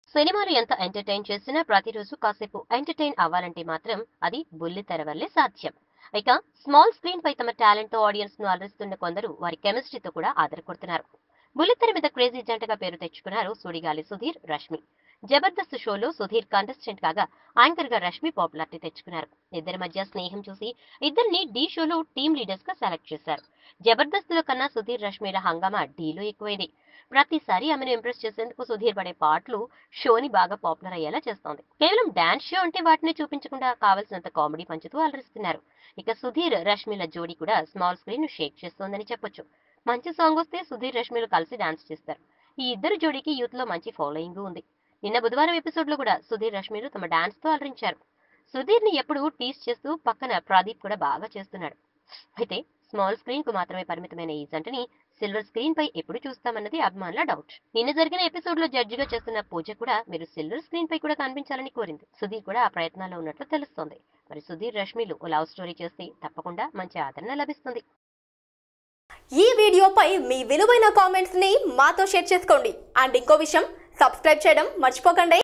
సినిమాలు ఎంత ఎంటర్టైన్ చేసినా ప్రతిరోజు కాసేపు ఎంటర్టైన్ అవ్వాలంటే మాత్రం అది బుల్లితెర వల్లే సాధ్యం ఇక స్మాల్ స్క్రీన్ పై తమ టాలెంట్ తో ఆడియన్స్ ను అలరిస్తున్న కొందరు వారి కెమిస్ట్రీతో కూడా ఆదరకొడుతున్నారు బుల్లితెర మీద క్రేజీ జంటగా పేరు తెచ్చుకున్నారు సుడిగాలి సుధీర్ రష్మి జబర్దస్త్ షోలో సుధీర్ కంటెస్టెంట్ కాగా యాంకర్ గా రష్మి పాపులారిటీ తెచ్చుకున్నారు ఇద్దరి మధ్య స్నేహం చూసి ఇద్దరిని డి షోలో టీమ్ లీడర్స్ గా సెలెక్ట్ చేశారు జబర్దస్త్ లో కన్నా సుధీర్ రష్మిల హంగామా డీలో ఎక్కువైంది ప్రతిసారి ఆమెను ఇంప్రెస్ చేసేందుకు సుధీర్ పడే పాటలు షోని బాగా పాపులర్ అయ్యేలా చేస్తోంది కేవలం డాన్స్ షో అంటే వాటిని చూపించకుండా కావలసినంత కామెడీ పంచుతూ అలరిస్తున్నారు ఇక సుధీర్ రష్మిల జోడీ కూడా స్మాల్ స్క్రీన్ ను షేక్ చేస్తోందని చెప్పొచ్చు మంచి సాంగ్ వస్తే సుధీర్ రష్మిలు కలిసి డాన్స్ చేస్తారు ఈ ఇద్దరు జోడీకి యూత్ లో మంచి ఫాలోయింగ్ ఉంది నిన్న బుధవారం ఎపిసోడ్ లో కూడా సుధీర్ రష్మిలు తమ డాన్స్ తో అలరించారు సుధీర్ ని ఎప్పుడు టీస్ చేస్తూ పక్కన ప్రదీప్ కూడా బాగా చేస్తున్నాడు అయితే స్మాల్ స్క్రీన్ కు మాత్రమే పరిమితమైన ఈ జంటని సిల్వర్ స్క్రీన్ పై ఎప్పుడు చూస్తామన్నది అభిమానుల డౌట్ నిన్న జరిగిన ఎపిసోడ్ లో జడ్జిగా చేస్తున్న పూజ కూడా మీరు సిల్వర్ స్క్రీన్ పై కూడా కనిపించాలని కోరింది సుధీర్ కూడా ఆ ప్రయత్నాల్లో ఉన్నట్లు తెలుస్తోంది మరి సుధీర్ రష్మిలు ఓ లవ్ స్టోరీ చేస్తే తప్పకుండా మంచి ఆదరణ లభిస్తుంది ఈ వీడియోపై మీ విలువైన కామెంట్స్ ని మాతో షేర్ చేసుకోండి అండ్ ఇంకో విషయం సబ్స్క్రైబ్ చేయడం మర్చిపోకండి